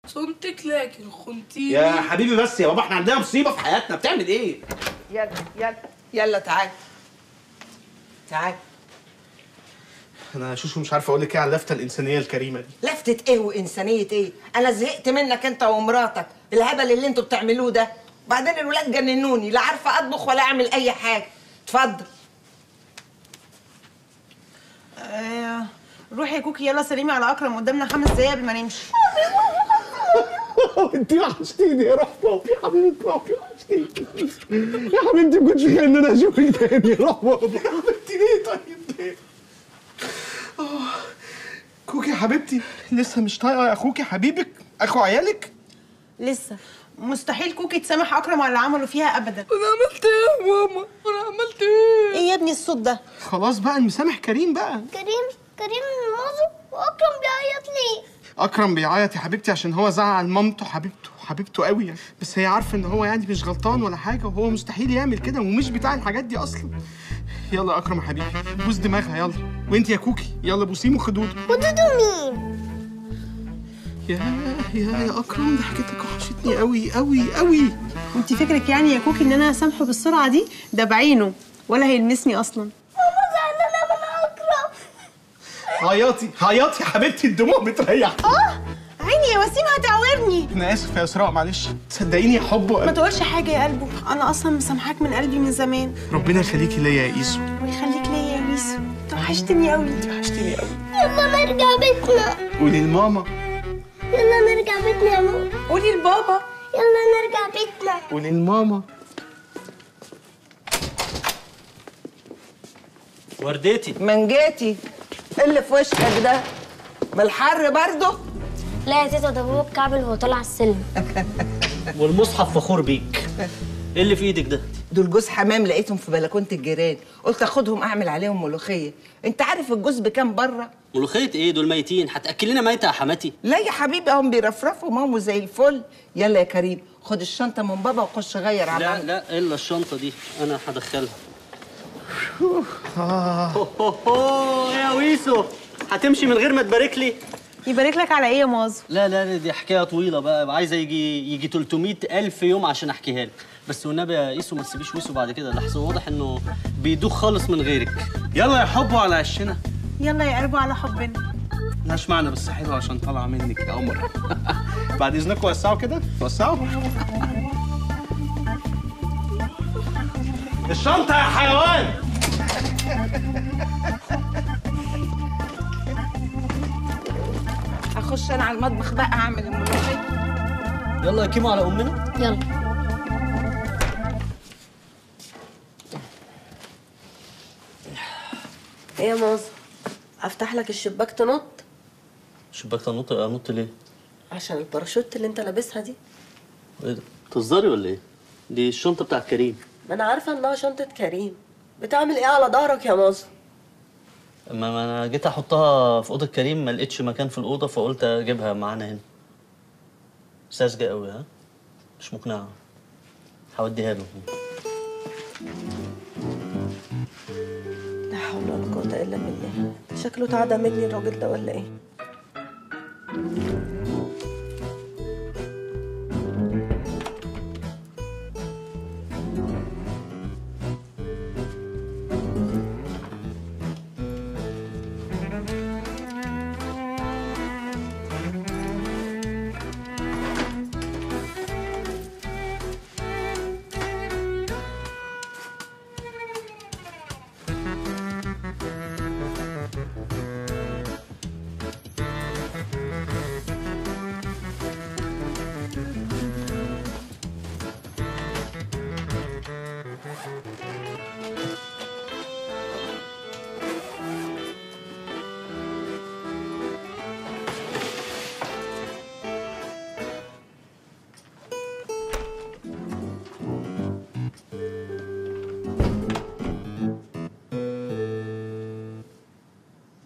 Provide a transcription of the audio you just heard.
صنتك لكن خنتيني يا حبيبي بس يا بابا احنا عندنا مصيبه في حياتنا بتعمل ايه يلا يلا يلا تعال تعال انا شوشو مش عارف اقول لك ايه على اللفته الانسانيه الكريمه دي لفتة ايه وانسانية ايه؟ انا زهقت منك انت ومراتك الهبل اللي انتوا بتعملوه ده وبعدين الولاد جننوني لا عارفه اطبخ ولا اعمل اي حاجه اتفضل آه روحي يا كوكي يلا سلمي على اكرم قدامنا خمس دقايق قبل ما نمشي انت وحشتيني يا رحمه يا حبيبتي رحمه وحشتيني يا حبيبتي ما كنتش خايف ان انا اشوفك تاني يا رحمه يا حبيبتي ليه طيب ليه؟ آه، كوكي يا حبيبتي لسه مش طايقه اخوكي حبيبك اخو عيالك لسه مستحيل كوكي تسامح اكرم على اللي عمله فيها ابدا انا عملت ايه يا ماما انا عملت ايه ايه يا ابني الصوت ده خلاص بقى المسامح كريم بقى كريم كريم مازو واكرم بيعيط ليه اكرم بيعيط يا حبيبتي عشان هو زعل مامته حبيبته حبيبته قوي يعني بس هي عارفه ان هو يعني مش غلطان ولا حاجه وهو مستحيل يعمل كده ومش بتاع الحاجات دي اصلا يلا يا اكرم يا حبيبي بوس دماغها يلا وانت يا كوكي يلا بوسيه وخدوده ودودو مين يا يا يا اكرم ضحكتك وحشتني قوي قوي قوي انت فكرك يعني يا كوكي ان انا هسامحه بالسرعه دي ده بعينه ولا هيلمسني اصلا ماما زعلانه من اكرم عياطي عياطي يا حبيبتي الدموع بتريح اه عيني يا وسيم هتعورني انا اسف يا اسراء معلش صدقيني يا حب ما تقولش حاجه يا قلبه انا اصلا مسامحاك من قلبي من زمان ربنا يخليكي ليا يا ايسو ويخليك ليا يا ميسو توحشتني قوي وحشتيني قوي يلا نرجع بيتنا قولي لماما يلا نرجع بيتنا يا ماما قولي لبابا يلا نرجع بيتنا قولي لماما وردتي منجيتي إيه اللي في وشك ده من الحر برضه لا يا تيتا ده بابا اتكعبل وهو طالع السلم والمصحف فخور بيك ايه اللي في ايدك ده دول جوز حمام لقيتهم في بلكونه الجيران قلت اخدهم اعمل عليهم ملوخيه انت عارف الجوز بكام بره ملوخيه ايه دول ميتين هتاكل لنا ميته يا حماتي لا يا حبيبي هم بيرفرفوا مامو زي الفل يلا يا كريم خد الشنطه من بابا وخش غير على لا عمك. لا الا الشنطه دي انا هدخلها هو هو هو يا ويسو هتمشي من غير ما تبارك لي يبارك لك على ايه يا مازو لا لا لا، دي حكايه طويله بقى عايزه يجي يجي 300 الف يوم عشان احكيها لك بس والنبي يا ايسو ما تسيبيش ويسو بعد كده لحسن واضح انه بيدوخ خالص من غيرك يلا يا حب على عشنا يلا يا قلبه على حبنا ملهاش معنى بس حلوه عشان طالعه منك يا قمر بعد اذنكم وسعوا كده وسعوا الشنطه يا حيوان هخش انا على المطبخ بقى اعمل الملوخيه يلا يا كيمو على امنا يلا ايه يا مازو افتح لك الشباك تنط شباك تنط انط ليه؟ عشان الباراشوت اللي انت لابسها دي ايه ده؟ بتهزري ولا ايه؟ دي الشنطه بتاعت كريم ما انا عارفه انها شنطه كريم بتعمل ايه على ظهرك يا مازو اما ما انا جيت احطها في اوضه كريم ما لقيتش مكان في الاوضه فقلت اجيبها معانا هنا ساذجه قوي ها مش مقنعه هوديها له لا حول ولا قوه الا بالله شكله تعدى مني الراجل ده ولا ايه